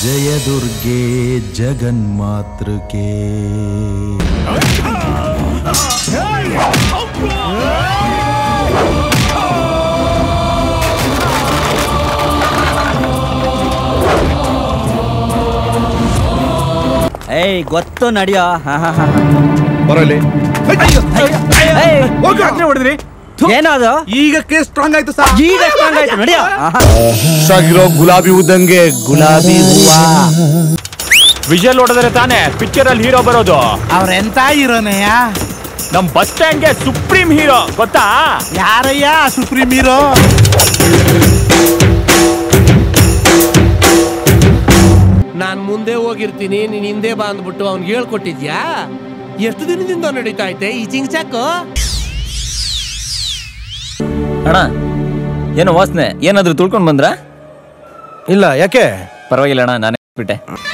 ಜಯ ದುರ್ಗೆ ಜಗನ್ಮಾತೃಕೆ ಏಯ್ ಗೊತ್ತು ನಡಿಯೋ ಬರೋಲಿ ಹೊಡೆದ್ರಿ ಏನೋ ಅದು ಈಗ ಕೇಸ್ ಸ್ಟ್ರಾಂಗ್ ಆಯ್ತು ಸರ್ ಈಗ strong ಆಯ್ತು ನಡಿಯೋ ಆಗಿರೋ ಗುಲಾಬಿ ಉದ್ದಂಗೆ ಗುಲಾಬಿ ಹೂವ ವಿಜಲ್ ಹೊಡೆದ್ರೆ ತಾನೇ ಪಿಕ್ಚರ್ ಅಲ್ಲಿ ಹೀರೋ ಬರೋದು ಅವ್ರೆಂತ ಹೀರೋನಯ್ಯ ನಮ್ ಬಸ್ ಸ್ಟ್ಯಾಂಡ್ಗೆ ಸುಪ್ರೀಂ ಹೀರೋ ಗೊತ್ತಾ ಯಾರಯ್ಯ ಸುಪ್ರೀಂ ಹೀರೋ ನಾನ್ ಮುಂದೆ ಹೋಗಿರ್ತೀನಿ ನೀನ್ ಹಿಂದೆ ಬಾ ಅಂದ್ಬಿಟ್ಟು ಅವ್ನ್ಗೆ ಹೇಳ್ಕೊಟ್ಟಿದ್ಯಾ ಎಷ್ಟು ದಿನದಿಂದ ನಡೀತಾ ಐತೆ ಈ ಚಿಂಗ್ಚಾಕು ಅಣ್ಣ ಏನೋ ವಾಸನೆ ಏನಾದ್ರೂ ತುಳ್ಕೊಂಡ್ ಬಂದ್ರ ಇಲ್ಲ ಯಾಕೆ ಪರವಾಗಿಲ್ಲ ಅಣ್ಣ ನಾನೇ ಬಿಟ್ಟೆ